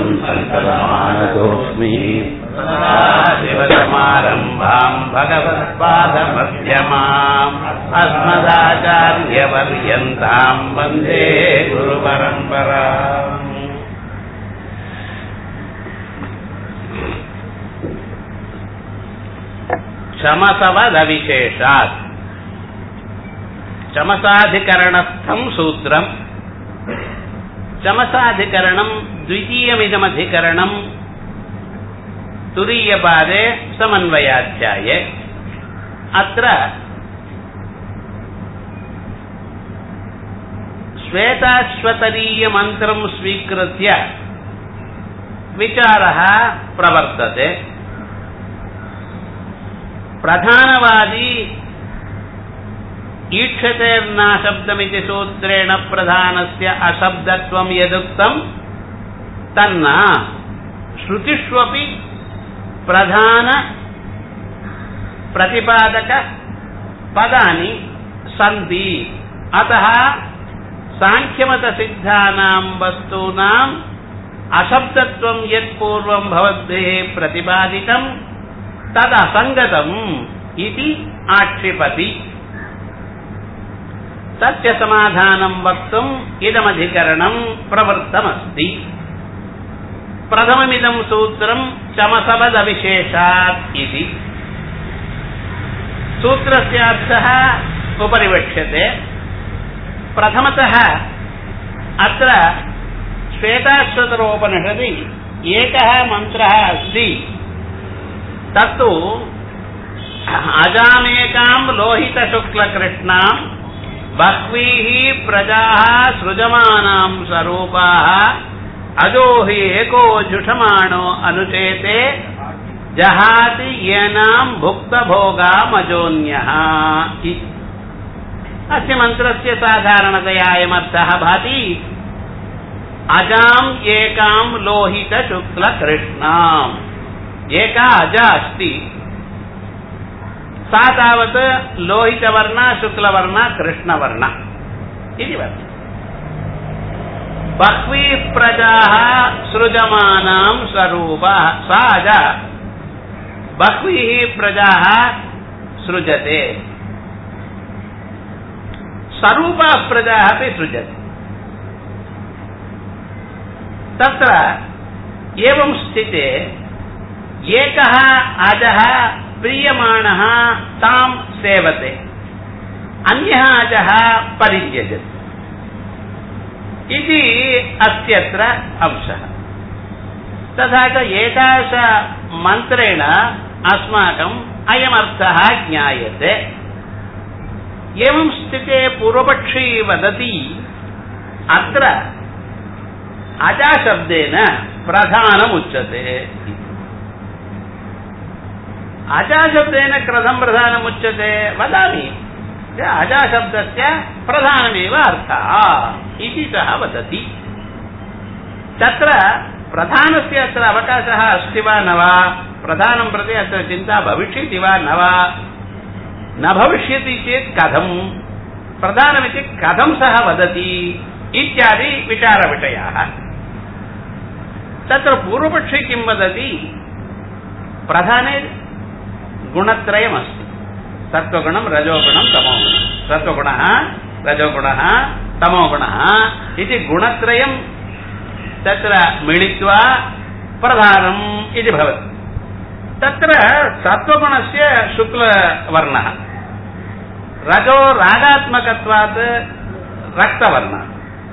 गुरुम् सन्ततमानतोऽस्मि शिवसमारम्भाम् भगवत्पादमध्यमाम् अस्मदाचार्यपर्यन्ताम् वन्दे गुरुपरम्पराम् क्षमसवदविशेषात् चमसाधिकरणस्थम् सूत्रम् चमसाधिकरणम् द्वितीयमिदमधिकरणम् तुरीयपादे समन्वयाध्याये अत्र श्वेताश्वतरीयमन्त्रम् स्वीकृत्य विचारः प्रवर्तते प्रधानवादी ईक्षतेर्नाशब्दमिति सूत्रेण प्रधानस्य अशब्दत्वं यदुक्तं तन्न श्रुतिष्वपि प्रधान प्रतिपादक पदानि सन्ति अतः साङ्ख्यमतसिद्धानां वस्तूनाम् अशब्दत्वं यत्पूर्वं भवद्भिः प्रतिपादितं तदसङ्गतम् इति आक्षिपति तस्य समाधानं वक्तुम् इदमधिकरणं प्रवृत्तमस्ति प्रथममिदं सूत्रं चमसवदविशेषात् इति सूत्रस्य अर्थः उपरिवक्ष्यते प्रथमतः अत्र श्वेताश्वतरोपनिषदि एकः मन्त्रः अस्ति तत्तु अजामेकां लोहितशुक्लकृष्णां बह्वीः प्रजाः सृजमानां स्वरूपाः अजो हि एको जुषमाणो अनुचेते जहाति येनां भुक्तभोगामजोन्यः अस्य मन्त्रस्य साधारणतया अयमर्थः भाति अजाम् एकां लोहितशुक्लकृष्णाम् एका अजा अस्ति सा तावत् लोहितवर्णा शुक्लवर्णा कृष्णवर्णा इति वर्तते बह्वीः प्रजाः सृजमानां स्वरूपः सा अजा बह्वीः प्रजाः सृजते स्वरूपाः प्रजाः अपि सृजते तत्र एवं स्थिते एकः अजः प्रीयमाणः तां सेवते अन्यः अजः परित्यजति इति अस्यत्र अंशः तथा च एतादृशमन्त्रेण अस्माकम् अयमर्थः ज्ञायते एवं स्थिते पूर्वपक्षी वदति अत्र अजाशब्देन प्रधानमुच्यते अजाशब्देन कथं प्रधानमुच्यते वदामि अजाशब्दस्य प्रधानमेव अर्थः इति सः वदति तत्र प्रधानस्य अत्र अवकाशः अस्ति वा न वा प्रधानं प्रति अत्र चिन्ता भविष्यति वा न वा न भविष्यति चेत् कथम् प्रधानमिति कथं सः वदति इत्यादि विचारविषयाः तत्र पूर्वपक्षे किं वदति प्रधाने गुणत्रयमस्ति सत्त्वगुणं रजोगुणं तमोगुणं सत्त्वगुणः रजोगुणः तमोगुणः इति गुणत्रयं तत्र मिलित्वा प्रधानम् इति भवति तत्र सत्त्वगुणस्य शुक्लवर्णः रजो रागात्मकत्वात् रक्तवर्णः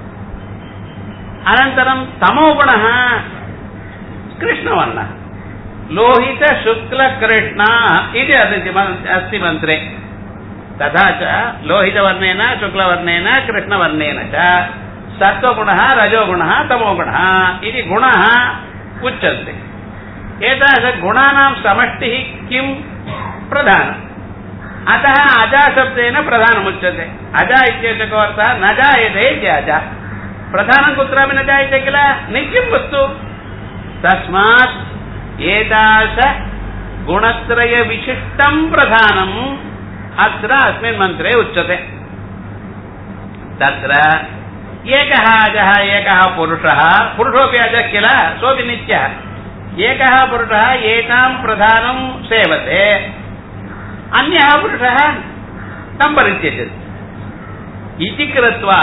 अनन्तरं तमोगुणः कृष्णवर्णः लोहित शुक्ल कृष्ण इति अस्ति मन्त्रे तथा च लोहितवर्णेन शुक्लवर्णेन कृष्णवर्णेन च सत्त्वगुणः रजोगुणः तमोगुणः इति गुणः उच्यन्ते एतादृशगुणानां समष्टिः किं प्रधानम् अतः अजाशब्देन प्रधानमुच्यते अजा इत्यस्य को अर्थः न जायते इति अजा प्रधानं कुत्रापि न जायते किल नित्यं वस्तु तस्मात् एतादृश गुणत्रयविशिष्टं प्रधानम् अत्र अस्मिन् मन्त्रे उच्यते तत्र एकः अजः एकः पुरुषः पुरुषोऽपि अजः किल सोऽपि नित्यः एकः पुरुषः एकां प्रधानं सेवते अन्यः पुरुषः तं परित्यजति इति कृत्वा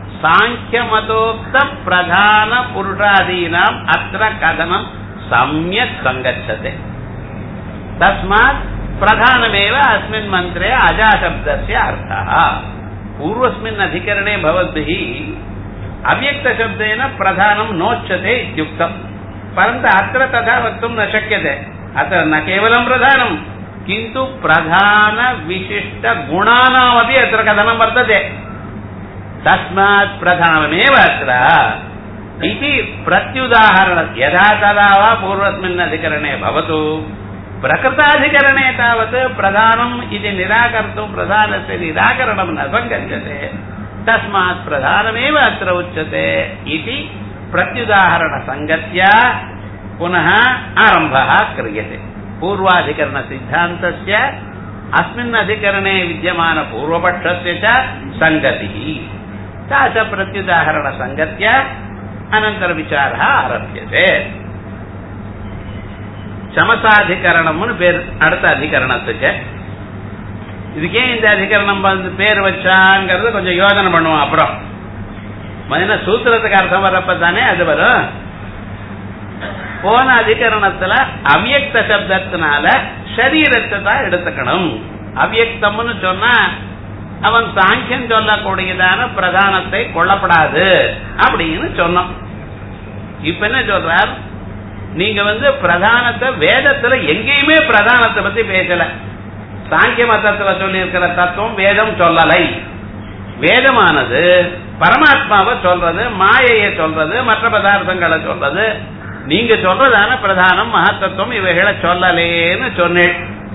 साङ्ख्यमतोक्तप्रधानपुरुषादीनाम् अत्र कथनं सम्यक् सङ्गच्छते तस्मात् प्रधानमेव अस्मिन् मन्त्रे अजाशब्दस्य अर्थः पूर्वस्मिन् अधिकरणे भवद्भिः अव्यक्तशब्देन प्रधानं नोच्यते इत्युक्तम् परन्तु अत्र तथा वक्तुं न शक्यते अत्र न केवलं प्रधानं किन्तु प्रधानविशिष्टगुणानामपि अत्र कथनं वर्तते तस्मात् प्रधानमेव अत्र इति प्रत्युदाहरण यथा तदा वा पूर्वस्मिन् अधिकरणे भवतु प्रकृताधिकरणे तावत् प्रधानम् इति निराकर्तुं प्रधानस्य निराकरणं न सङ्गच्छते तस्मात् प्रधानमेव अत्र उच्यते इति प्रत्युदाहरणसङ्गत्या पुनः आरम्भः क्रियते पूर्वाधिकरणसिद्धान्तस्य अस्मिन् अधिकरणे विद्यमानपूर्वपक्षस्य च सङ्गतिः सा च प्रत्युदाहरणसङ्गत्या अनन्तरविचारः आरभ्यते சமசாதிகரணம்னு பேர் அடுத்த அதிகரணத்துக்கு இதுக்கே இந்த அதிகரணம் வந்து பேர் வச்சாங்கிறது கொஞ்சம் யோசனை பண்ணுவோம் அப்புறம் முதல்ல சூத்திரத்துக்கு அர்த்தம் வரப்ப தானே அது வரும் போன அதிகரணத்துல அவ்யக்த சப்தத்தினால சரீரத்தை தான் எடுத்துக்கணும் அவ்யக்தம்னு சொன்னா அவன் சாங்கியம் சொல்லக்கூடியதான பிரதானத்தை கொள்ளப்படாது அப்படின்னு சொன்னோம் இப்ப என்ன சொல்றார் நீங்க வந்து பிரதானத்தை வேதத்துல எங்கேயுமே பிரதானத்தை பத்தி பேசல சாங்கிய மதத்துல சொல்லி இருக்கிற தத்துவம் வேதம் சொல்லலை வேதமானது பரமாத்மாவை சொல்றது மாயையை சொல்றது மற்ற பதார்த்தங்களை சொல்றது நீங்க சொல்றதான பிரதானம் மகத்தத்துவம் இவைகளை சொல்லலேன்னு சொன்னேன்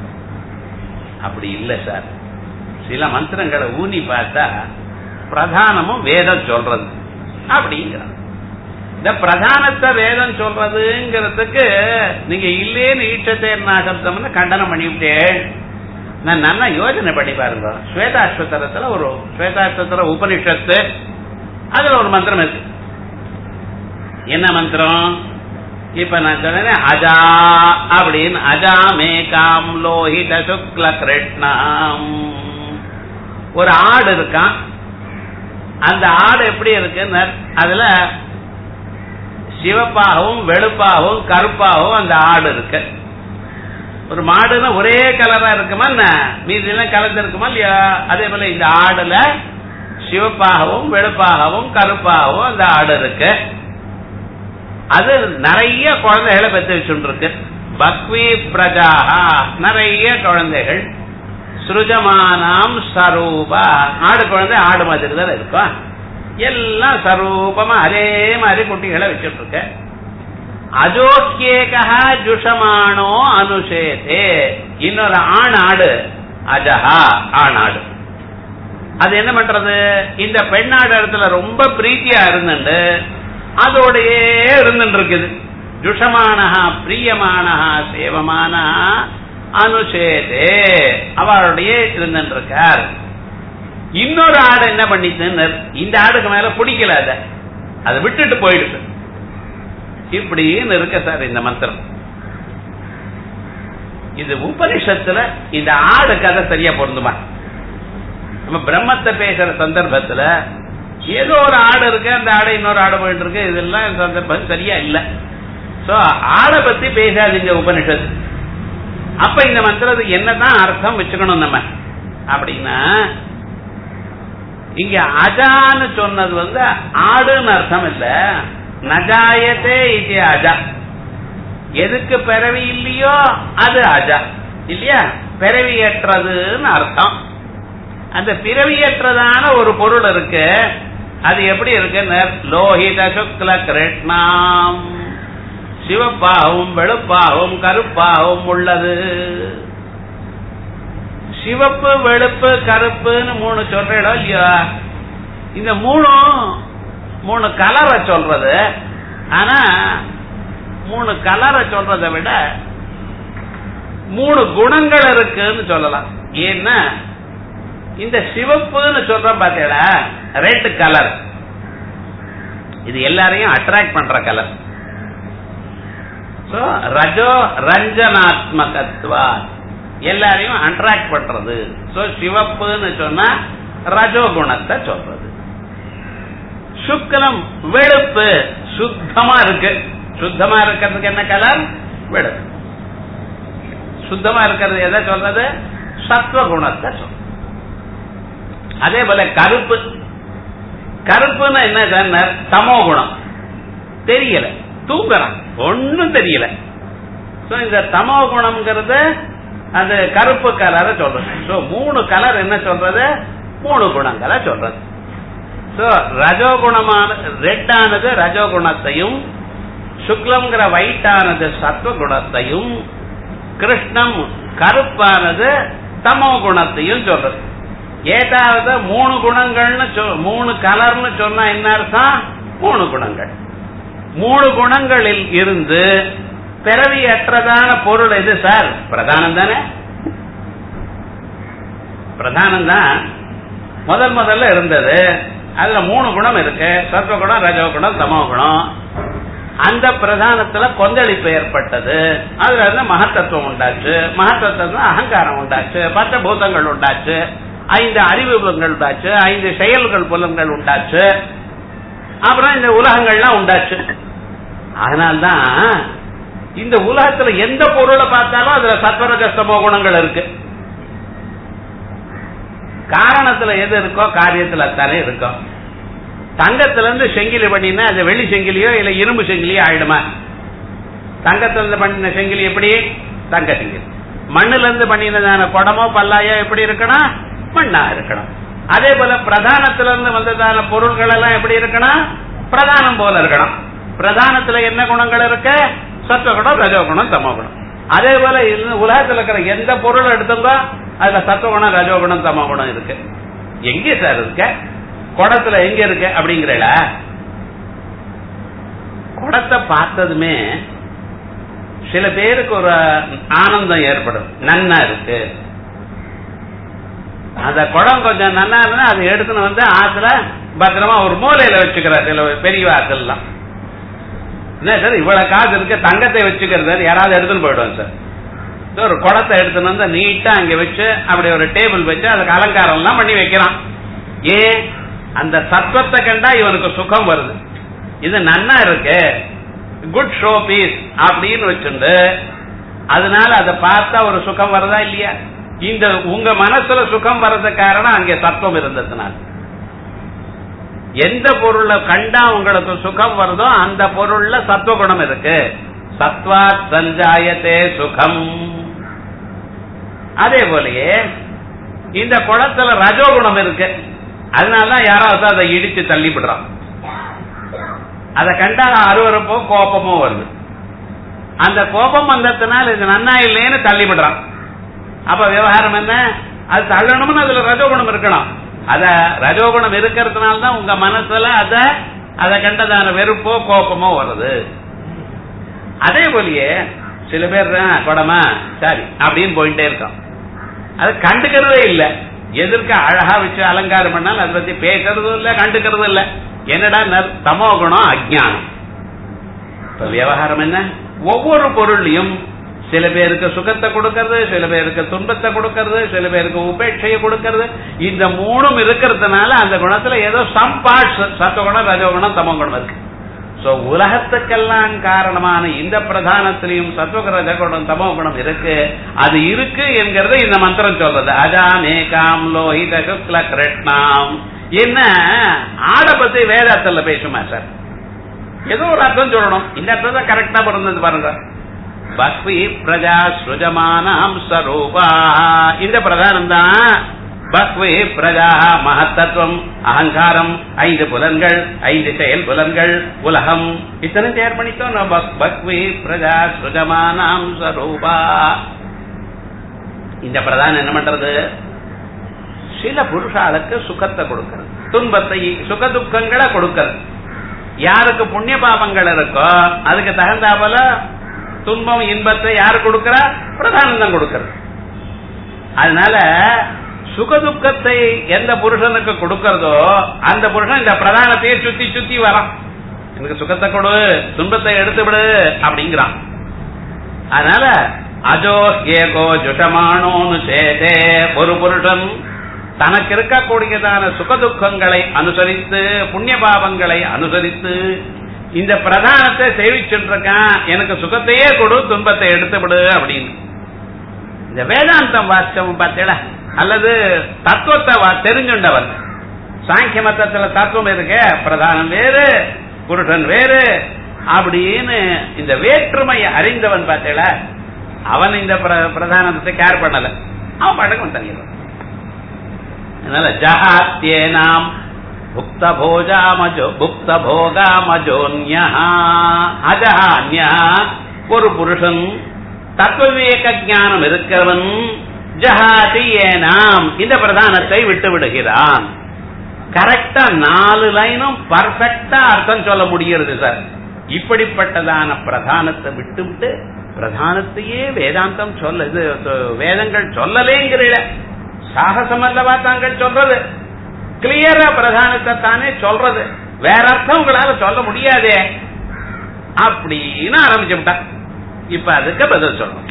அப்படி இல்லை சார் சில மந்திரங்களை ஊனி பார்த்தா பிரதானமும் வேதம் சொல்றது அப்படிங்கிறான் இந்த பிரதானத்தை வேதம் சொல்றதுங்கிறதுக்கு நீங்க இல்லேன்னு ஈட்சத்தேர்னா சப்தம்னு கண்டனம் பண்ணிவிட்டேன் நான் நல்லா யோசனை பண்ணி பாருங்க ஸ்வேதாஸ்வத்தரத்துல ஒரு ஸ்வேதாஸ்வத்தர உபனிஷத்து அதுல ஒரு மந்திரம் இருக்கு என்ன மந்திரம் இப்ப நான் சொன்னேன் அஜா அப்படின்னு அஜா மேகாம் லோஹித சுக்ல கிருஷ்ணாம் ஒரு ஆடு இருக்கான் அந்த ஆடு எப்படி இருக்குன்னு அதுல சிவப்பாகவும் வெளுப்பாகவும் கருப்பாகவும் அந்த ஆடு இருக்கு ஒரு மாடுன்னா ஒரே கலரா இருக்குமா என்ன மீதி எல்லாம் கலந்து இருக்குமா இல்லையா அதே போல இந்த ஆடுல சிவப்பாகவும் வெளுப்பாகவும் கருப்பாகவும் அந்த ஆடு இருக்கு அது நிறைய குழந்தைகளை பெற்று வச்சுருக்கு பக்வி பிரஜாகா நிறைய குழந்தைகள் சுருஜமானாம் சரூபா ஆடு குழந்தை ஆடு மாதிரி தான் இருக்கும் எல்லாம் சரூபமா அதே மாதிரி குட்டிகளை வச்சுட்டு இருக்க அஜோக்கியேகா ஜுஷமானோ அனுஷேதே இன்னொரு ஆண் ஆடு அஜஹா ஆண் ஆடு அது என்ன பண்றது இந்த பெண்ணாடு இடத்துல ரொம்ப பிரீத்தியா இருந்துட்டு அதோடயே இருந்துட்டு இருக்குது ஜுஷமானஹா பிரியமானஹா சேவமானஹா அனுஷேதே அவளுடைய இருந்துட்டு இருக்கார் இன்னொரு ஆடு என்ன பண்ணிச்சுன்னு இந்த ஆடுக்கு மேல பிடிக்கல அத அதை விட்டுட்டு போயிடுது இப்படின்னு இருக்க சார் இந்த மந்திரம் இது உபனிஷத்துல இந்த ஆடு கதை சரியா பொருந்துமா நம்ம பிரம்மத்தை பேசுற சந்தர்ப்பத்துல ஏதோ ஒரு ஆடு இருக்கு அந்த ஆடை இன்னொரு ஆடு போயிட்டு இருக்கு இதெல்லாம் சந்தர்ப்பம் சரியா இல்ல சோ ஆடை பத்தி பேசாதீங்க உபனிஷத்து அப்ப இந்த மந்திரத்துக்கு என்னதான் அர்த்தம் வச்சுக்கணும் நம்ம அப்படின்னா இங்க அஜான்னு சொன்னது வந்து ஆடுன்னு அர்த்தம் இல்ல நஜாயத்தே இது அஜா எதுக்கு பிறவி இல்லையோ அது அஜா இல்லையா பிறவியற்றதுன்னு அர்த்தம் அந்த பிறவியற்றதான ஒரு பொருள் இருக்கு அது எப்படி இருக்கு லோஹித சுக்ல கிருஷ்ணாம் சிவப்பாகவும் வெளுப்பாகவும் கருப்பாகவும் உள்ளது சிவப்பு வெளுப்பு கருப்புன்னு மூணு சொல்றோம் இல்லையா இந்த மூணும் மூணு கலரை சொல்றது ஆனா மூணு கலரை சொல்றதை விட மூணு குணங்கள் இருக்குன்னு சொல்லலாம் ஏன்னா இந்த சிவப்புன்னு சொல்ற பாத்தீங்களா ரெட் கலர் இது எல்லாரையும் அட்ராக்ட் பண்ற கலர் சோ ரஜோ ரஞ்சனாத்மகத்வா எல்லாரையும் அட்ராக்ட் பண்றது சோ சிவப்புன்னு சொன்னா ரஜோ குணத்தை சொல்றது சுக்லம் வெளுப்பு சுத்தமா இருக்கு சுத்தமா இருக்கிறதுக்கு என்ன கலர் வெளுப்பு சுத்தமா இருக்கிறது எதை சொல்றது சத்வ குணத்தை சொல்றது அதே போல கருப்பு கருப்புன்னு என்ன சொன்னார் தமோ குணம் தெரியல தூங்குறான் ஒன்னும் தெரியல சோ இந்த தமோ குணம்ங்கிறது அது கருப்பு கலரை சொல்றது சோ மூணு கலர் என்ன சொல்றது மூணு குணங்களை சொல்றது சோ ரஜோகுணமான ரெட் ஆனது ரஜோகுணத்தையும் சுக்லம்ங்கிற ஒயிட் ஆனது சத்வ குணத்தையும் கிருஷ்ணம் கருப்பானது தமோ குணத்தையும் சொல்றது ஏதாவது மூணு குணங்கள்னு சொ- மூணு கலர்னு சொன்னா என்ன அர்த்தம் மூணு குணங்கள் மூணு குணங்களில் இருந்து பிறவியற்றதான பொருள் எது சார் பிரதானம் தானே பிரதானம் தான் முதல் முதல்ல இருந்தது அதுல மூணு குணம் இருக்கு சத்வ குணம் ரஜோ குணம் தமோ குணம் அந்த பிரதானத்துல கொந்தளிப்பு ஏற்பட்டது அதுல இருந்து மகத்தத்துவம் உண்டாச்சு மகத்தத்துவம் அகங்காரம் உண்டாச்சு பச்ச பூதங்கள் உண்டாச்சு ஐந்து அறிவு புலன்கள் உண்டாச்சு ஐந்து செயல்கள் புலன்கள் உண்டாச்சு அப்புறம் இந்த உலகங்கள்லாம் உண்டாச்சு அதனால்தான் இந்த உலகத்துல எந்த பொருளை பார்த்தாலும் அதுல சத்வரஜஸ்தமோ குணங்கள் இருக்கு காரணத்துல எது இருக்கோ காரியத்துல தானே இருக்கும் தங்கத்துல இருந்து செங்கிலி பண்ணினா அது வெள்ளி செங்கிலியோ இல்ல இரும்பு செங்கிலியோ ஆயிடுமா தங்கத்துல இருந்து பண்ணின செங்கிலி எப்படி தங்க செங்கிலி மண்ணுல இருந்து பண்ணினதான குடமோ பல்லாயோ எப்படி இருக்கணும் மண்ணா இருக்கணும் அதே போல பிரதானத்துல இருந்து வந்ததான பொருள்கள் எல்லாம் எப்படி இருக்கணும் பிரதானம் போல இருக்கணும் பிரதானத்துல என்ன குணங்கள் இருக்கு சத்துவகுணம் ரஜோகுணம் தமோகுணம் அதே போல இந்த உலகத்துல இருக்கிற எந்த பொருள் எடுத்தோங்கோ அதுல சத்துவகுணம் ரஜோகுணம் தமோகுணம் இருக்கு எங்க சார் இருக்க குடத்துல எங்க இருக்கு அப்படிங்கிறல குடத்தை பார்த்ததுமே சில பேருக்கு ஒரு ஆனந்தம் ஏற்படும் நன்னா இருக்கு அந்த குடம் கொஞ்சம் நன்னா இருந்தா அதை எடுத்துன்னு வந்து ஆத்துல பத்திரமா ஒரு மூலையில வச்சுக்கிறார் சில பெரிய ஆத்தெல்லாம் என்ன சார் இவ்வளவு காசு இருக்கு தங்கத்தை வச்சுக்கிறது யாராவது எடுத்துன்னு போயிடுவாங்க சார் இது ஒரு குடத்தை எடுத்துன்னு வந்து நீட்டா அங்க வச்சு அப்படி ஒரு டேபிள் வச்சு அதுக்கு அலங்காரம் எல்லாம் பண்ணி வைக்கிறான் ஏன் அந்த சத்வத்தை கண்டா இவனுக்கு சுகம் வருது இது நன்னா இருக்கு குட் ஷோ பீஸ் அப்படின்னு வச்சுண்டு அதனால அதை பார்த்தா ஒரு சுகம் வருதா இல்லையா இந்த உங்க மனசுல சுகம் வர்றது காரணம் அங்கே சத்துவம் இருந்ததுனால எந்த பொருளை கண்டா உங்களுக்கு சுகம் வருதோ அந்த பொருள்ல சத்துவகுணம் இருக்கு சத்வா சஞ்சாயத்தே சுகம் அதே போலயே இந்த குளத்துல ரஜோகுணம் இருக்கு அதனாலதான் யாராவது அதை இடிச்சு தள்ளிவிடுறான் அதை கண்டா அருவருப்போ கோபமோ வருது அந்த கோபம் வந்ததுனால இது நன்னா இல்லைன்னு தள்ளிவிடுறான் அப்ப விவகாரம் என்ன அது தள்ளணும்னு அதுல ரஜோகுணம் இருக்கணும் அத ரஜோகுணம் இருக்கிறதுனால தான் உங்க மனசுல அத அதை கண்டதான வெறுப்போ கோபமோ வருது அதே போலயே சில பேர் குடமா சரி அப்படின்னு போயிட்டே இருக்கான் அது கண்டுக்கிறதே இல்ல எதிர்க்க அழகா வச்சு அலங்காரம் பண்ணாலும் அதை பத்தி பேசுறதும் இல்ல கண்டுக்கிறதும் இல்ல என்னடா நர்- தமோ குணம் அஜ்ஞானம் இப்ப விவகாரம் என்ன ஒவ்வொரு பொருளையும் சில பேருக்கு சுகத்தை கொடுக்கறது சில பேருக்கு துன்பத்தை கொடுக்கறது சில பேருக்கு உபேட்சையை கொடுக்கறது இந்த மூணும் இருக்கிறதுனால அந்த குணத்துல ஏதோ சம் பார்ட்ஸ் சத்தகுணம் ரஜோகுணம் தமோகுணம் இருக்கு சோ உலகத்துக்கெல்லாம் காரணமான இந்த பிரதானத்திலையும் சத்துவ ரஜகுணம் தமோகுணம் இருக்கு அது இருக்கு என்கிறது இந்த மந்திரம் சொல்றது அஜாமேகாம் லோஹித சுக்ல கிருஷ்ணாம் என்ன ஆட பத்தி வேதாத்துல பேசுமா சார் ஏதோ ஒரு அர்த்தம் சொல்லணும் இந்த அர்த்தம் தான் கரெக்டா பிறந்தது பாருங்க பக்வி பிரஜா சுஜமானாம் ஸ்வரூபா இந்த பிரதானம் தான் பக்வி பிரஜா மகத்தத்துவம் அகங்காரம் ஐந்து புலன்கள் ஐந்து செயல் புலன்கள் உலகம் இத்தனை தயார் பண்ணித்தோம் நம்ம பக்வி பிரஜா சுஜமானாம் ஸ்வரூபா இந்த பிரதானம் என்ன பண்றது சில புருஷாளுக்கு சுகத்தை கொடுக்கிறது துன்பத்தை சுக துக்கங்களை கொடுக்கிறது யாருக்கு புண்ணிய பாபங்கள் இருக்கோ அதுக்கு தகுந்தாபோல துன்பம் இன்பத்தை யாரு கொடுக்கிறா பிரதானம் தான் கொடுக்கிறது அதனால சுகதுக்கத்தை எந்த புருஷனுக்கு கொடுக்கறதோ அந்த புருஷன் இந்த பிரதானத்தையே சுத்தி சுத்தி வரான் எனக்கு சுகத்தை கொடு துன்பத்தை எடுத்து விடு அப்படிங்கிறான் அதனால அஜோ ஏகோ ஜுஷமானோன்னு சேதே ஒரு புருஷன் தனக்கு இருக்கக்கூடியதான சுகதுக்கங்களை அனுசரித்து புண்ணிய பாவங்களை அனுசரித்து இந்த பிரதானத்தை சேவிச்சுட்டு இருக்கான் எனக்கு சுகத்தையே கொடு துன்பத்தை எடுத்து விடு அப்படின்னு இந்த வேதாந்தம் வாசிச்சவன் பார்த்தேடா அல்லது தத்துவத்தை வா- தெரிஞ்சுண்டவன் சாங்கிய மத்தத்துல தத்துவம் இருக்க பிரதானம் வேறு புருஷன் வேறு அப்படின்னு இந்த வேற்றுமையை அறிந்தவன் பார்த்தேடா அவன் இந்த பிர- பிரதானத்தை கேர் பண்ணல அவன் பழக்கம் தனியவன் அதனால ஜஹாத்தியேனாம் புக்த போஜாமஜோ புக்த போகாமஜோன்யா அஜஹான்யா ஒரு புருஷன் தத்துவ விவேக ஞானம் இருக்கிறவன் ஜஹாதி ஏனாம் இந்த பிரதானத்தை விட்டு விடுகிறான் கரெக்டா நாலு லைனும் பர்ஃபெக்டா அர்த்தம் சொல்ல முடிகிறது சார் இப்படிப்பட்டதான பிரதானத்தை விட்டுவிட்டு பிரதானத்தையே வேதாந்தம் சொல்ல இது அஹ், வேதங்கள் சொல்லலேங்கிற சாகசம் அல்லவா தாங்கள் சொல்றது கிளியரா பிரதானத்தை தானே சொல்றது வேற அர்த்தம் உங்களால சொல்ல முடியாதே அப்படின்னு ஆரம்பிச்சு விட்டா இப்ப அதுக்கு பதில் சொல்லணும்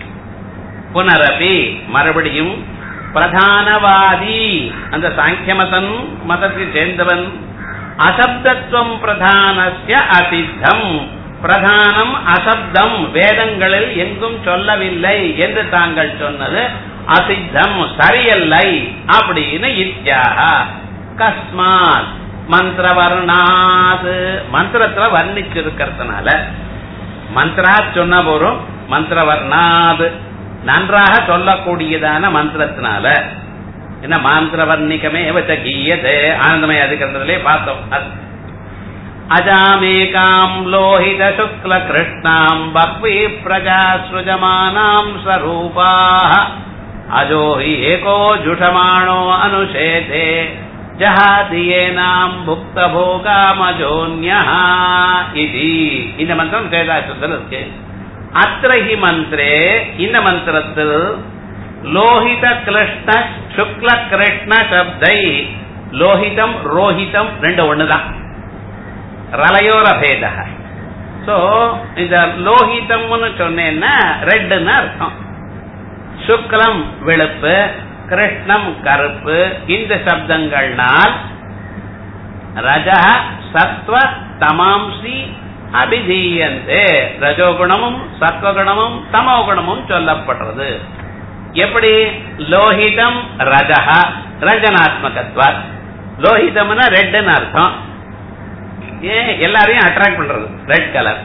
புனரபி மறுபடியும் பிரதானவாதி அந்த சாங்கிய மதன் மதத்தை சேர்ந்தவன் அசப்தத்துவம் பிரதானஸ்ய அசித்தம் பிரதானம் அசப்தம் வேதங்களில் எங்கும் சொல்லவில்லை என்று தாங்கள் சொன்னது அசித்தம் சரியல்லை அப்படின்னு இத்தியாக கஸ்மாத் மந்திரவர்ணாது மந்திரத்துல வர்ணிச்சிருக்கிறதுனால மந்திரா சொன்ன போறோம் மந்திரவர்ணாது நன்றாக சொல்லக்கூடியதான மந்திரத்தினால என்ன மாந்திரவர்ணிகமே வச்ச கீயதே ஆனந்தமய அதிகரணத்திலே பார்த்தோம் அது. அஜாமேகாம் லோஹித சுக்ல கிருஷ்ணாம் பக்வி பிரஜா சுஜமானாம் ஸ்வரூபாः அஜோ ஹி ஏகோ ஜுஷமாணோ அனுஷேதே ஜஹாதியேனாம் புக்த போகாமஜோன்யா இது இந்த மந்திரம் சேதாசத்தில் இருக்கு அத்திர ஹி மந்திரே இந்த மந்திரத்தில் லோஹித கிருஷ்ண சுக்ல கிருஷ்ண சப்தை லோஹிதம் ரோஹிதம் ரெண்டு ஒண்ணுதான் ரலயோர பேத சோ இந்த லோஹிதம்னு சொன்னேன்னா ரெட்டுன்னு அர்த்தம் சுக்லம் வெளுப்பு கிருஷ்ணம் கருப்பு இந்த சப்தங்கள்னால் ரஜ சத்வ தமாம்சி அபிதீயந்தே ரஜோகுணமும் சத்வகுணமும் தமோகுணமும் சொல்லப்படுறது எப்படி லோஹிதம் ரஜஹ ரஜனாத்மகத்வாத் லோஹிதம்னா ரெட்னு அர்த்தம் ஏன் எல்லாரையும் அட்ராக்ட் பண்றது ரெட் கலர்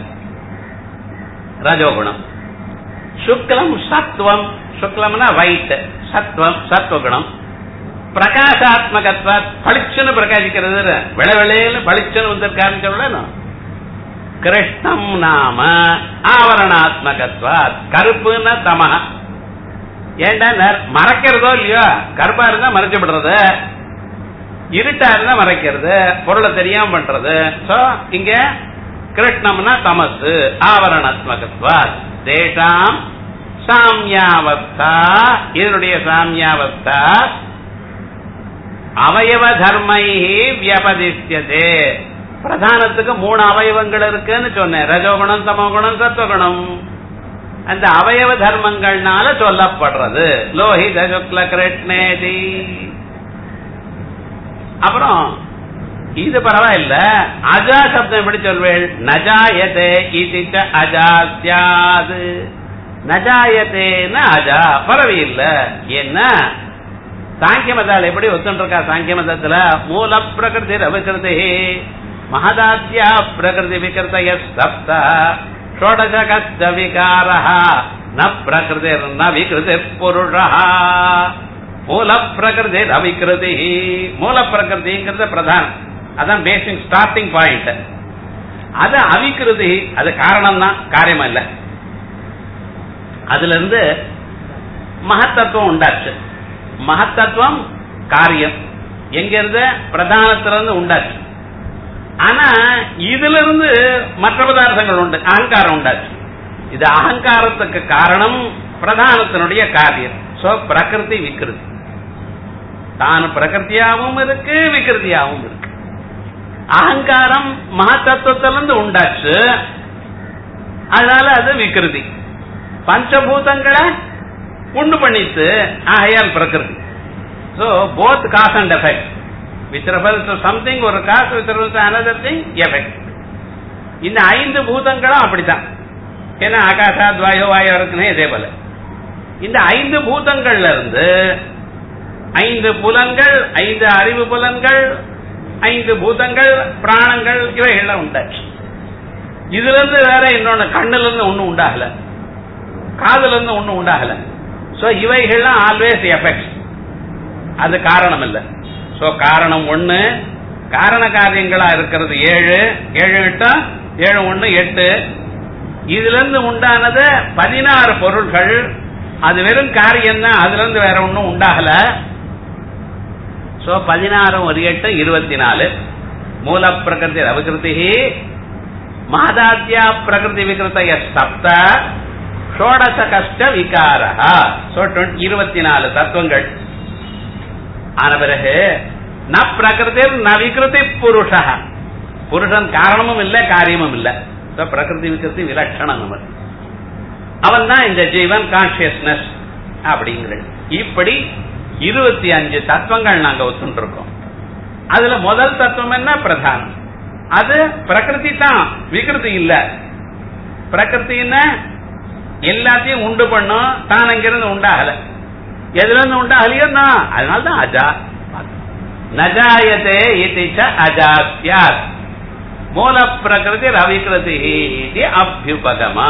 ரஜோகுணம் சுக்லம் சத்வம் சுக்லம்னா ஒயிட் சத்வம் சத்வகுணம் பிரகாசாத்மகத்வா பளிச்சுன்னு பிரகாசிக்கிறது விளவெளையில பளிச்சுன்னு வந்திருக்காருன்னு சொல்லணும் கிருஷ்ணம் நாம ஆவரணாத்மகத்வா கருப்புன்னா தமஹ ஏண்டா நர்- மறைக்கிறதோ இல்லையோ கருப்பா இருந்தா மறைச்சு விடுறது இருட்டா இருந்தா மறைக்கிறது பொருளை தெரியாம பண்றது சோ இங்க கிருஷ்ணம்னா தமசு ஆவரணாத்மகத்வா தேஷாம் சாமியாவஸ்தா இதனுடைய சாமியாவஸ்தா அவயவ தர்மை வியபதிஷ்யதே பிரதானத்துக்கு மூணு அவயவங்கள் இருக்குன்னு சொன்னேன் ரஜோகுணம் தமோகுணம் சத்வகுணம் அந்த அவயவ தர்மங்கள்னால சொல்லப்படுறது லோஹித சுக்ல கிருஷ்ணேதி அப்புறம் இது பரவாயில்ல அஜா சப்தம் எப்படி சொல்வேள் நஜாயதே இது ச அஜாஸ்யாது நஜாயத்தேன்னு அஜா பரவாயில்ல என்ன சாங்கிய மதால் எப்படி ஒத்துருக்கா சாங்கிய மதத்துல மூல பிரகிருதி ரவிகிருதி மகதாத்யா பிரகிருதி விகிருத்தய சப்த ஷோடச கஷ்ட விகார ந பிரகிருதி ந விகிருதி புருஷ மூல பிரகிருதி ரவிகிருதி மூல பிரகிருதிங்கிறது பிரதானம் அதான் பேசிக் ஸ்டார்டிங் பாயிண்ட் அது அவிகிருதி அது காரணம் தான் காரியம் இல்ல அதுல இருந்து மகத்தத்துவம் உண்டாச்சு மகத்தத்துவம் காரியம் எங்க இருந்து பிரதானத்திலிருந்து உண்டாச்சு ஆனா இதுல இருந்து மற்ற பதார்த்தங்கள் உண்டு அகங்காரம் உண்டாச்சு இது அகங்காரத்துக்கு காரணம் பிரதானத்தினுடைய காரியம் சோ பிரகிருதி விக்கிருதி தான் பிரகிருத்தியாவும் இருக்கு விக்கிருதியாவும் இருக்கு அகங்காரம் மகத்தத்துவத்திலிருந்து உண்டாச்சு அதனால அது விக்கிருதி பஞ்சபூதங்களை உண்டு பண்ணிச்சு ஆகையால் பிரகிருதி so both cause and effect with reference to something ஒரு cause with reference another thing effect இந்த ஐந்து பூதங்களும் அப்படித்தான் ஏன்னா ஆகாஷா துவாயோ வாயோ இருக்குன்னே இதே போல இந்த ஐந்து பூதங்கள்ல இருந்து ஐந்து புலன்கள் ஐந்து அறிவு புலன்கள் ஐந்து பூதங்கள் பிராணங்கள் இவைகள்லாம் உண்டாச்சு இதுல இருந்து வேற இன்னொன்னு கண்ணுல இருந்து ஒண்ணும் உண்டாகல காதுல இருந்து ஒண்ணும் உண்டாகல சோ இவைகள்லாம் ஆல்வேஸ் எஃபெக்ட் அது காரணம் இல்ல சோ காரணம் ஒண்ணு காரண காரியங்களா இருக்கிறது ஏழு ஏழு எட்டா ஏழு ஒண்ணு எட்டு இதுல இருந்து உண்டானது பதினாறு பொருள்கள் அது வெறும் காரியம் தான் அதுல இருந்து வேற ஒண்ணும் உண்டாகல சோ பதினாறு ஒரு எட்டு இருபத்தி நாலு மூல பிரகிருதி அவிகிருதி மாதாத்யா பிரகிருதி விகிருத்தய சப்த ஷோடச கஷ்ட விகார சோ இருபத்தி நாலு தத்துவங்கள் ஆன பிறகு ந பிரகிருதி ந விகிருதி புருஷ புருஷன் காரணமும் இல்ல காரியமும் இல்ல பிரகிருதி விகிருதி விலட்சணம் அவன் அவன் தான் இந்த ஜீவன் கான்சியஸ்னஸ் அப்படிங்கிறது இப்படி இருபத்தி அஞ்சு தத்துவங்கள் நாங்க ஒத்துட்டு இருக்கோம் அதுல முதல் தத்துவம் என்ன பிரதானம் அது பிரகிருதி தான் விகிருதி இல்ல பிரகிருத்தின்னா எல்லாத்தையும் உண்டு பண்ணும் தான் அங்கிருந்து உண்டாகல எதுல இருந்து உண்டாகலையோ நான் அதனால்தான் அஜா நஜாயதே இதிச்ச அஜாத்யாத் மூல பிரகிருதி ரவிகிருதி இது அபியுபகமா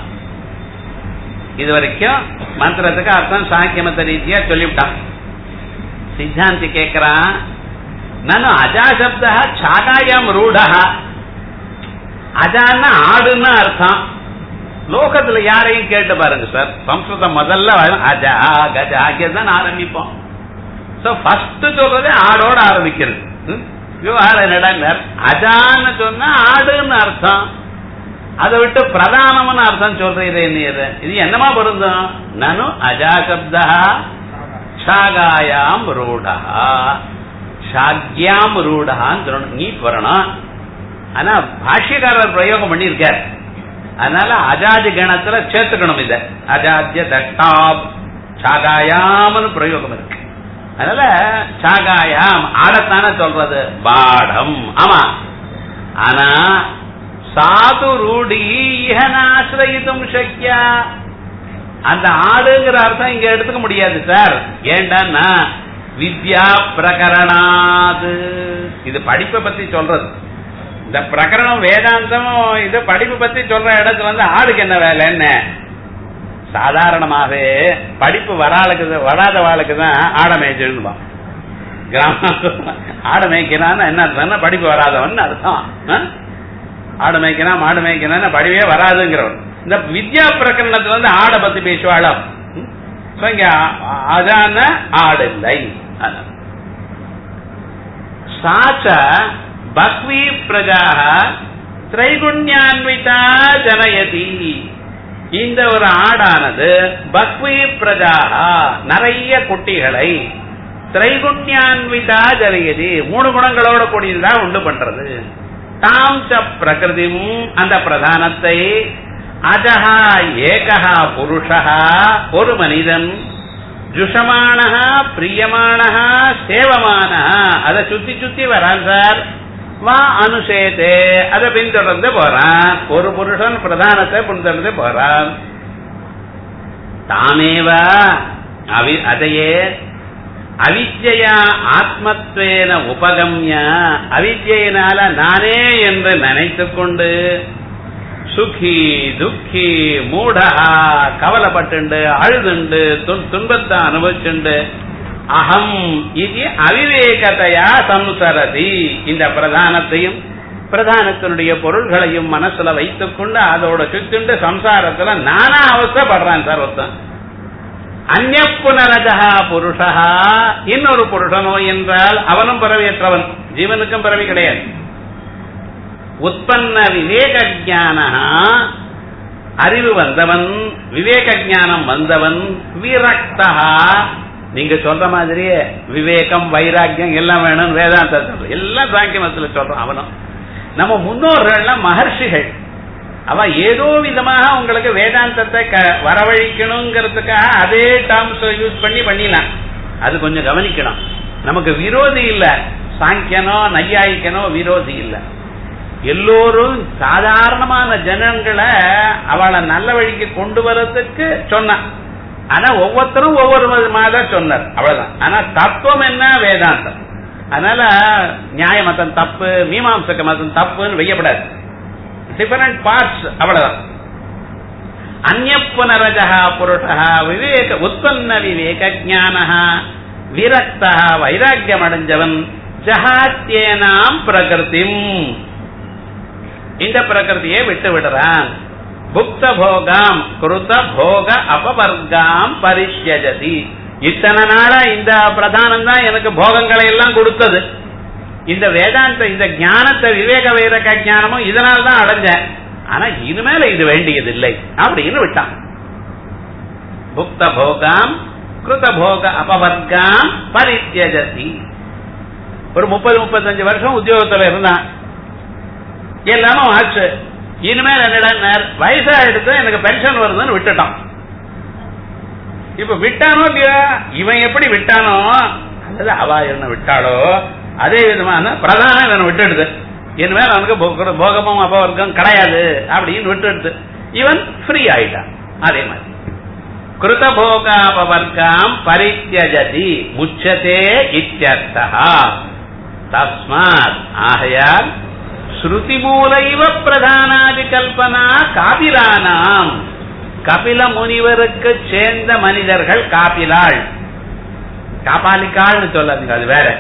இது வரைக்கும் மந்திரத்துக்கு அர்த்தம் சாக்கியமத்த ரீதியா சொல்லிவிட்டான் சித்தாந்தி கேட்கிறான் நான் அஜாசப்த சாகாயம் ரூடா அஜான்னா ஆடுன்னு அர்த்தம் லோகத்துல யாரையும் கேட்டு பாருங்க சார் சம்ஸ்கிருதம் முதல்ல அஜா கஜா தான் ஆரம்பிப்போம் சோ ஃபர்ஸ்ட் சொல்றது ஆடோட ஆரம்பிக்கிறது விவகாரம் என்னடா அஜான்னு சொன்னா ஆடுன்னு அர்த்தம் அதை விட்டு பிரதானம்னு அர்த்தம் சொல்றீரே நீர் இது என்னமா பொருந்தும் நனு அஜாசப்தா ஷாகாயாம் ரூடா ஷாக்யாம் ரூடான்னு சொல்லணும் நீட் வரணும் ஆனா பாஷ்யக்காரர் பிரயோகம் பண்ணியிருக்கார் அதனால அஜாதி கணத்துல சேர்த்துக்கணும் இத அஜாத்திய தட்டாப் சாகாயாம்னு பிரயோகம் இருக்கு அதனால சாகாயாம் ஆடத்தானே சொல்றது பாடம் ஆமா ஆனா சாது ரூடி ஆசிரயித்தும் சக்கியா அந்த ஆடுங்கிற அர்த்தம் இங்க எடுத்துக்க முடியாது சார் ஏண்டான்னா வித்யா பிரகரணாது இது படிப்பை பத்தி சொல்றது இந்த பிரகரணம் வேதாந்தம் இது படிப்பு பத்தி சொல்ற இடத்துல வந்து ஆடுக்கு என்ன வேலை என்ன சாதாரணமாவே படிப்பு வராளுக்கு வராத வாளுக்கு தான் ஆட மேய்ச்சிருந்தான் கிராம ஆட மேய்க்கிறான்னு என்ன அர்த்தம் படிப்பு வராதவன் அர்த்தம் ஆடு மேய்க்கிறான் மாடு மேய்க்கிறான் படிவே வராதுங்கிறவன் இந்த வித்யா பிரகரணத்துல வந்து ஆடை பத்தி பேசுவாளாம் இங்க அதான ஆடு இல்லை சாச்ச பக்வி பிரஜா திரைகுண்யான்விதா ஜனயதி இந்த ஒரு ஆடானது பக்வி பிரஜா நிறைய குட்டிகளை திரைகுண்யான்விதா ஜனயதி மூணு குணங்களோட கூடியதுதான் உண்டு பண்றது தாம் ச பிரகிருதிம் அந்த பிரதானத்தை அஜஹா ஏகா புருஷா ஒரு மனிதன் ஜுஷமானஹா பிரியமானஹா சேவமானஹா அதை சுத்தி சுத்தி வரான் சார் வா அனுசேதே அதை பின்தொடர்ந்து போறான் ஒரு புருஷன் பிரதானத்தை பின்தொடர்ந்து போறான் தாமேவ அவி அதையே அவித்யா ஆத்மத்வேன உபகம்ய அவித்யினால நானே என்று நினைத்து கொண்டு சுகி துக்கி மூடா கவலைப்பட்டுண்டு அழுதுண்டு துன்பத்தை அனுபவிச்சுண்டு அகம் இது அவிவேகத்தையா சம்சரதி இந்த பிரதானத்தையும் பிரதானத்தினுடைய பொருள்களையும் மனசுல வைத்துக் கொண்டு அதோட சுத்துண்டு சம்சாரத்துல நானா அவசப்படுறான் சார் ஒருத்தன் அந்நிய புனரஜா புருஷா இன்னொரு புருஷனோ என்றால் அவனும் பிறவியற்றவன் ஜீவனுக்கும் பிறவி கிடையாது உற்பன்ன விவேக ஜான அறிவு வந்தவன் விவேக ஞானம் வந்தவன் விரக்தா நீங்க சொல்ற மாதிரியே விவேகம் வைராக்கியம் எல்லாம் வேணும் வேதாந்த சொல்ற எல்லாம் சாங்கிய மதத்துல சொல்றோம் அவனும் நம்ம முன்னோர்கள்லாம் மகர்ஷிகள் அவ ஏதோ விதமாக உங்களுக்கு வேதாந்தத்தை க- வரவழைக்கணுங்கிறதுக்காக அதே டேர்ம்ஸ் யூஸ் பண்ணி பண்ணிடலாம் அது கொஞ்சம் கவனிக்கணும் நமக்கு விரோதி இல்ல சாங்கியனோ நையாயிக்கனோ விரோதி இல்ல எல்லோரும் சாதாரணமான ஜனங்களை அவளை நல்ல வழிக்கு கொண்டு வரதுக்கு சொன்னான் ஆனா ஒவ்வொருத்தரும் ஒவ்வொரு விதமாக சொன்னார் அவ்வளவுதான் ஆனா தத்துவம் என்ன வேதாந்தம் அதனால நியாய மதம் தப்பு மீமாம்சக மதம் தப்புன்னு வைக்கப்படாது டிஃபரெண்ட் பார்ட்ஸ் அவ்வளவுதான் அந்நிய புனரஜா புருஷா விவேக உற்பன்ன விவேக ஜான விரக்தா வைராக்கியம் அடைஞ்சவன் ஜஹாத்தியனாம் பிரகிருதிம் இந்த பிரகிருதியை விட்டு விடுறான் புக்த போகாம் குருத போக அபவர்காம் பரித்யஜதி இத்தனை நாளா இந்த பிரதானம் தான் எனக்கு போகங்களை எல்லாம் கொடுத்தது இந்த வேதாந்த இந்த ஞானத்தை விவேக வைரக ஞானமும் இதனால தான் அடைஞ்சேன் ஆனா இனிமேல இது வேண்டியதில்லை அப்படின்னு விட்டான் புக்த போகாம் கிருத போக அபவர்காம் பரித்யஜதி ஒரு முப்பது முப்பத்தஞ்சு வருஷம் உத்தியோகத்துல இருந்தான் எல்லாமும் ஆச்சு இனிமேல் என்னடா வயசா எடுத்து எனக்கு பென்ஷன் வருதுன்னு விட்டுட்டான் இப்ப விட்டானோ இல்லையா இவன் எப்படி விட்டானோ அல்லது அவ என்ன விட்டாளோ அதே விதமான பிரதானம் இவனை விட்டுடுது இனிமேல் அவனுக்கு போ- போகமும் அபவர்க்கம் கிடையாது அப்படின்னு விட்டுடுது இவன் ஃப்ரீ ஆயிட்டான் அதே மாதிரி கிருத போகாபவர்க்காம் பரித்யஜதி முச்சதே இத்தியர்த்தா தஸ்மாத் ஆகையால் ஸ்ருதி மூலைவ பிரதானாதி கல்பனா காபிலானாம் கபில முனிவருக்கு சேர்ந்த மனிதர்கள் காபிலாள் காபாலிக்காள்னு சொல்லாதீங்க அது வேற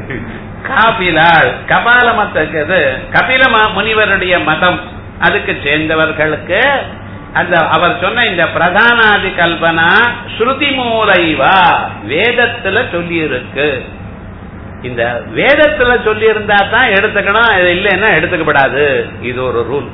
காபிலாள் கபால மத்தது கபில ம- முனிவருடைய மதம் அதுக்கு சேர்ந்தவர்களுக்கு அந்த அவர் சொன்ன இந்த பிரதானாதி கல்பனா ஸ்ருதி மூலைவா வேதத்துல சொல்லி இருக்கு இந்த வேதத்துல சொல்லி இருந்தா தான் எடுத்துக்கணும் இது இல்லைன்னா எடுத்துக்கப்படாது இது ஒரு ரூல்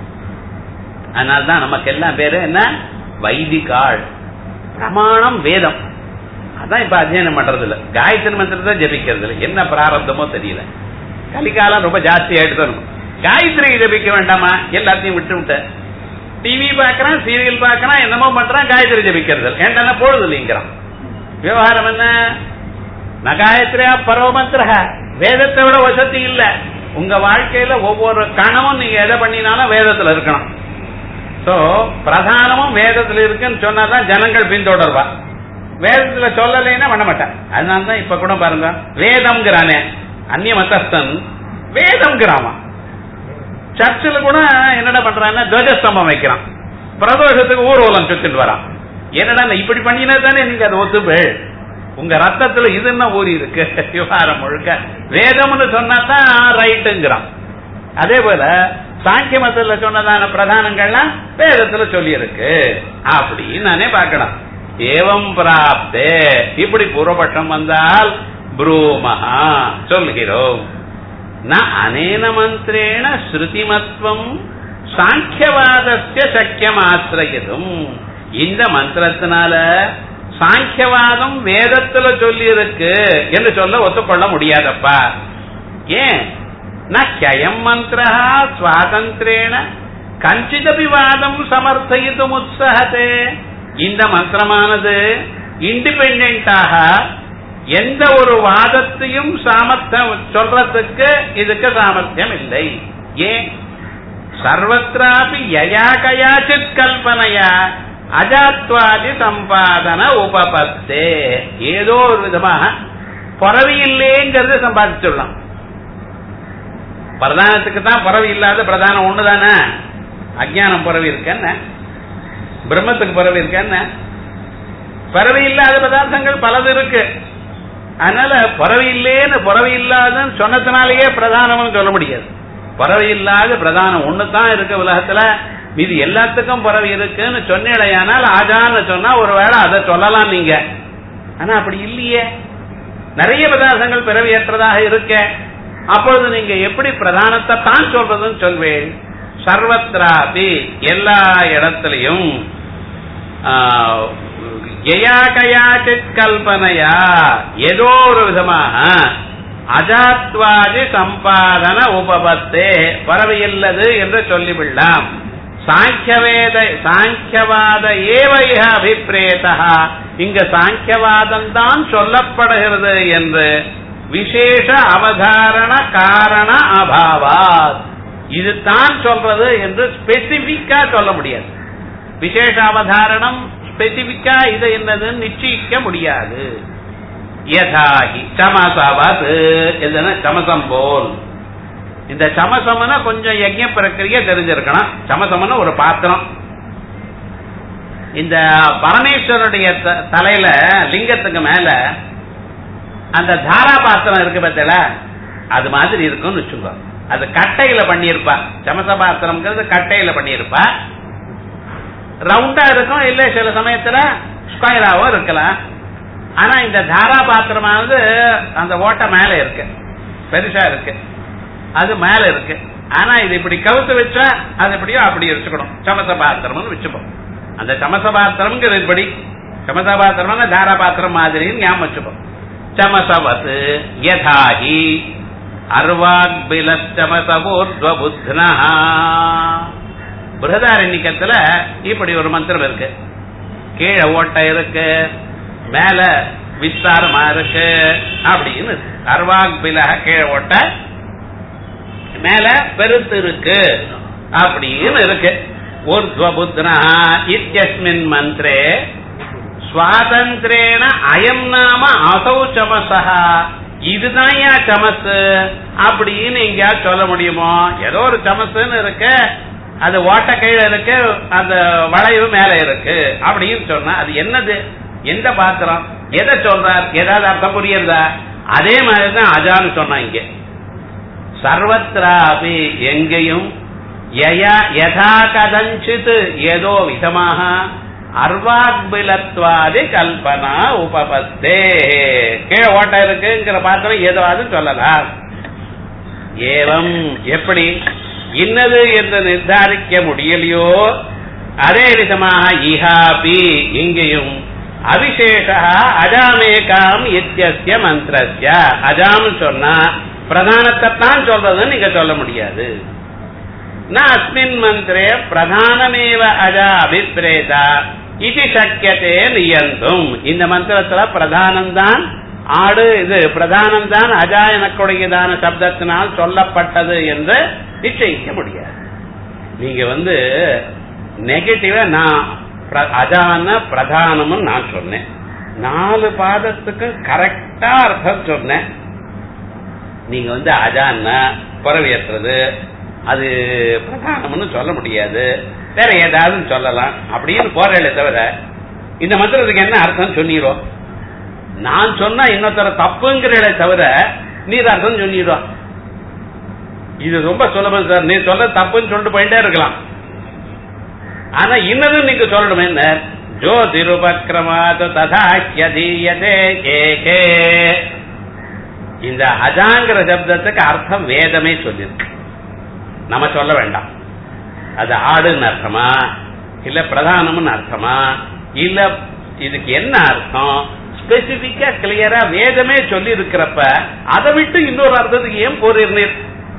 அதனால்தான் நமக்கு எல்லாம் பேரு என்ன வைதிகாள் பிரமாணம் வேதம் அதான் இப்ப அத்தியனம் பண்றது இல்ல காயத்ரி மந்திரத்தை ஜபிக்கிறது இல்ல என்ன பிராரப்தமோ தெரியல கலிகாலம் ரொம்ப ஜாஸ்தி ஆயிட்டு இருக்கும் காயத்ரி ஜபிக்க வேண்டாமா எல்லாத்தையும் விட்டு விட்ட டிவி பாக்குறான் சீரியல் பாக்குறான் என்னமோ பண்றான் காயத்ரி ஜபிக்கிறது இல்ல ஏன்டா பொழுது இல்லைங்கிறான் விவகாரம் என்ன நகாயத்ரியா பரவமந்திர வேதத்தை விட வசதி இல்ல உங்க வாழ்க்கையில ஒவ்வொரு கணமும் நீங்க எதை பண்ணினாலும் வேதத்துல இருக்கணும் சோ பிரதானமும் வேதத்துல இருக்குன்னு சொன்னாதான் ஜனங்கள் பின்தொடர்வா வேதத்துல சொல்லலைன்னா பண்ண மாட்டேன் அதனால தான் இப்ப கூட பாருங்க வேதம்ங்கிறானே அந்நிய மத்தஸ்தன் வேதம்ங்கிறாமா சர்ச்சில் கூட என்னடா பண்றான்னா துவஜஸ்தம்பம் வைக்கிறான் பிரதோஷத்துக்கு ஊர்வலம் சுத்திட்டு வரான் என்னடா இப்படி பண்ணினா தானே நீங்க அதை ஒத்துப்பே உங்க ரத்தத்துல இது என்ன ஊறி இருக்கு விவகாரம் முழுக்க வேதம்னு சொன்னா தான் ரைட்டுங்கிறான் அதே போல சாங்கிய மதத்துல சொன்னதான பிரதானங்கள்லாம் வேதத்துல சொல்லி இருக்கு அப்படின்னு நானே பார்க்கலாம் ஏவம் பிராப்தே இப்படி பூர்வபட்சம் வந்தால் ப்ரூமஹா சொல்கிறோம் ந அனேன மந்திரேண ஸ்ருதிமத்வம் சாங்கியவாதஸ்ய சக்கியமாசிரயதும் இந்த மந்திரத்தினால சாங்கியவாதம் வேதத்துல சொல்லி இருக்கு என்று சொல்ல ஒத்துக்கொள்ள முடியாதப்பா ஏன் ந கயம் மந்திர சுவாதந்திரேன கஞ்சிதபி வாதம் சமர்த்தயித்தும் உற்சகத்தே இந்த மந்திரமானது இண்டிபெண்டாக எந்த ஒரு வாதத்தையும் சாமர்த்தியம் சொல்றதுக்கு இதுக்கு சாமர்த்தியம் இல்லை ஏன் சர்வத்திராபி யயா கயாச்சித் கல்பனையா அஜாத்வாதி சம்பாதன உபபத்தே ஏதோ ஒரு விதமாக பறவை இல்லைங்கிறத சம்பாதிச்சுடலாம் பிரதானத்துக்கு தான் பறவை இல்லாத பிரதானம் ஒண்ணுதானே அஜானம் பறவை இருக்கன்னு பிரம்மத்துக்கு பறவை இருக்கன்னு பறவை இல்லாத பதார்த்தங்கள் பலது இருக்கு அதனால பறவை இல்லேன்னு பறவை இல்லாதன்னு சொன்னதுனாலேயே பிரதானம்னு சொல்ல முடியாது பறவை இல்லாத பிரதானம் ஒண்ணுதான் இருக்கு உலகத்துல மீது எல்லாத்துக்கும் பறவை இருக்குன்னு சொன்னேடையானால் ஆஜான்னு சொன்னா ஒருவேளை அதை சொல்லலாம் நீங்க ஆனா அப்படி இல்லையே நிறைய பதார்த்தங்கள் பிறவியற்றதாக இருக்க அப்பொழுது நீங்க எப்படி பிரதானத்தை தான் சொல்றதுன்னு சொல்வேன் சர்வத்ராபி எல்லா இடத்திலையும் யயா கயாச்சித் கல்பனையா ஏதோ ஒரு விதமாக அஜாத்வாதி சம்பாதன உபபத்தே பறவையில்லது என்று சொல்லிவிடலாம் சாங்கியவேத சாங்கியவாத ஏவ இஹ அபிப்பிரேதா இங்க சாங்கியவாதம் தான் சொல்லப்படுகிறது என்று விசேஷ அவதாரண காரண அபாவாத் இது தான் சொல்றது என்று ஸ்பெசிபிக்கா சொல்ல முடியாது விசேஷ அவதாரணம் ஸ்பெசிபிக்கா இது என்னதுன்னு நிச்சயிக்க முடியாது யதாகி சமசவத் எதுனா சமசம் போல் இந்த சமசமன கொஞ்சம் யஜ்ய பிரக்கிரிய தெரிஞ்சிருக்கணும் சமசமன ஒரு பாத்திரம் இந்த பரமேஸ்வருடைய த- தலையில லிங்கத்துக்கு மேல அந்த தாரா பாத்திரம் இருக்கு பார்த்தல அது மாதிரி இருக்கும்னு வச்சுக்கோ அது கட்டையில பண்ணியிருப்பா சமச பாத்திரம்ங்கிறது கட்டையில பண்ணியிருப்பா ரவுண்டா இருக்கும் இல்ல சில சமயத்துல ஸ்கொயராவும் இருக்கலாம் ஆனா இந்த தாரா பாத்திரமானது அந்த ஓட்டை மேல இருக்கு பெருசா இருக்கு அது மேல இருக்கு ஆனா இது இப்படி கவுத்து வச்சா அது எப்படியோ அப்படி வச்சுக்கணும் சமச பாத்திரம்னு வச்சுப்போம் அந்த சமச பாத்திரம்ங்கிறது இப்படி சமச பாத்திரம்னா தாரா பாத்திரம் மாதிரின்னு ஞாபகம் வச்சுப்போம் சமசவத் யதாஹி அர்வாக்பிலச்சமசவோர்த்வபுத்னா பிருகதாரண்யக்கத்துல இப்படி ஒரு மந்திரம் இருக்கு கீழே ஓட்டை இருக்கு மேல விஸ்தாரமா இருக்கு அப்படின்னு அர்வாக்பிலக கீழே ஓட்டை மேல பெருத்து இருக்கு அப்படின்னு இருக்கு ஊர்துவபுத்னா இத்தியஸ்மின் மந்திரே சுவாதந்திரேன அயம் நாம அசௌ சமசா இதுதான் ஏன் சமசு அப்படின்னு எங்கேயாவது சொல்ல முடியுமோ ஏதோ ஒரு சமசுன்னு இருக்கு அது ஓட்ட கீழே இருக்கு அந்த வளைவு மேல இருக்கு அப்படின்னு சொன்னா அது என்னது எந்த பாத்திரம் எதை சொல்றார் ஏதாவது அர்த்தம் புரியுறதா அதே மாதிரிதான் அஜான்னு சொன்னா இங்க சர்வத்ராபி எங்கேயும் யயா யதா கதஞ்சித் ஏதோ விதமாக அர்வாக்பிலத்வாதி கல்பனா உபபத்தே கீழே ஓட்ட இருக்குங்கிற பாத்திரம் ஏதாவது சொல்லலாம் ஏவம் எப்படி இன்னது என்று நிர்தாரிக்க முடியலையோ அதே விதமாக இஹாபி இங்கேயும் அவிசேஷா அஜாமேகாம் இத்தியஸ்ய மந்திரஸ்ய அஜாம் சொன்னா பிரதானத்தை தான் சொல்றதுன்னு நீங்க சொல்ல முடியாது ந அஸ்மின் மந்திரே பிரதானமேவ அஜா அபிப்பிரேதா இது சக்கியத்தே நியந்தும் இந்த மந்திரத்துல பிரதானம்தான் ஆடு இது பிரதானம்தான் அஜா எனக்குடையதான சப்தத்தினால் சொல்லப்பட்டது என்று நிச்சயிக்க முடியாது நீங்க வந்து நெகட்டிவா நான் பிர- அஜான பிரதானம்னு நான் சொன்னேன் நாலு பாதத்துக்கு கரெக்டா அர்த்தம் சொன்னேன் நீங்க வந்து அஜான்னா பறவையற்றது அது பிரதானம்னு சொல்ல முடியாது வேற ஏதாவது சொல்லலாம் அப்படின்னு போறேன் தவிர இந்த மந்திரத்துக்கு என்ன அர்த்தம் சொன்னீரோ நான் சொன்னா இன்னொருத்தர தப்புங்கிறே தவிர நீர் அர்த்தம் சொன்னீரோ இது ரொம்ப சுலபம் சார் நீ சொல்ல தப்புன்னு சொல்லிட்டு போயிட்டே இருக்கலாம் ஆனா இன்னதும் நீங்க சொல்லணுமே என்ன ஜோதிருபக்ரமாத் ததாக்கியதீயதே ஏகே இந்த அஜாங்கிற சப்தத்துக்கு அர்த்தம் வேதமே சொல்லியிருக்கு நம்ம சொல்ல வேண்டாம் அது ஆடுன்னு அர்த்தமா இல்ல பிரதானம்னு அர்த்தமா இல்ல இதுக்கு என்ன அர்த்தம் ஸ்பெசிபிக்கா கிளியரா வேதமே சொல்லி இருக்கிறப்ப அதை விட்டு இன்னொரு அர்த்தத்துக்கு ஏன் போறீர்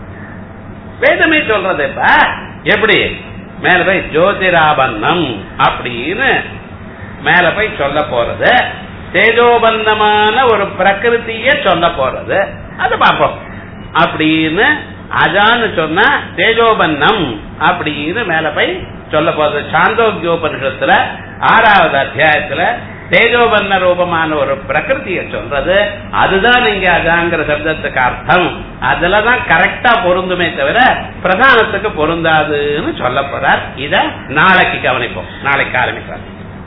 வேதமே சொல்றது இப்ப எப்படி மேல போய் ஜோதிராபன்னம் அப்படின்னு மேல போய் சொல்ல போறது தேஜோபந்தமான ஒரு பிரகிருத்திய சொல்ல போறது அது பார்ப்போம் அப்படின்னு அஜான்னு சொன்னா தேஜோபன்னம் அப்படின்னு மேல போய் சொல்ல போறது சாந்தோக்கியோபனிஷத்துல ஆறாவது அத்தியாயத்துல தேஜோபன்ன ரூபமான ஒரு பிரகிருதிய சொல்றது அதுதான் இங்க அஜாங்கிற சப்தத்துக்கு அர்த்தம் அதுலதான் கரெக்டா பொருந்துமே தவிர பிரதானத்துக்கு பொருந்தாதுன்னு சொல்ல போறார் இத நாளைக்கு கவனிப்போம் நாளைக்கு ஆரம்பிக்கலாம்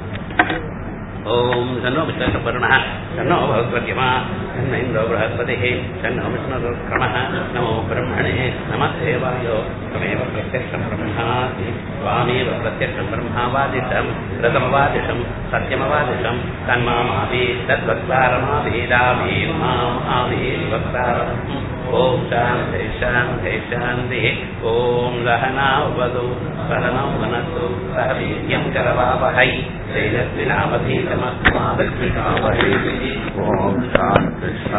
ஓம் சன்னோ விஷ்ணுபருண சன்னோ பகவத்யமா சன்ன இந்திரோ बृहस्पतिः சன்னோ விஷ்ணுருக்ரமः நமோ பிரம்மணே நம தேவாயோ त्वमेव प्रत्यक्षं ब्रह्मासि त्वामेव प्रत्यक्षं ब्रह्मावादिशं रतमवादिशं सत्यमवादिशं तन्मामाभि तद्वक्तारमाभीराभि माम् आभि वक्तारम् ஓம் சாந்தி சாந்தி சாந்தி ஓம் கஹனாவது சரணம் மனசு சகவீரியம் கரவாவகை ஓம் சாந்தி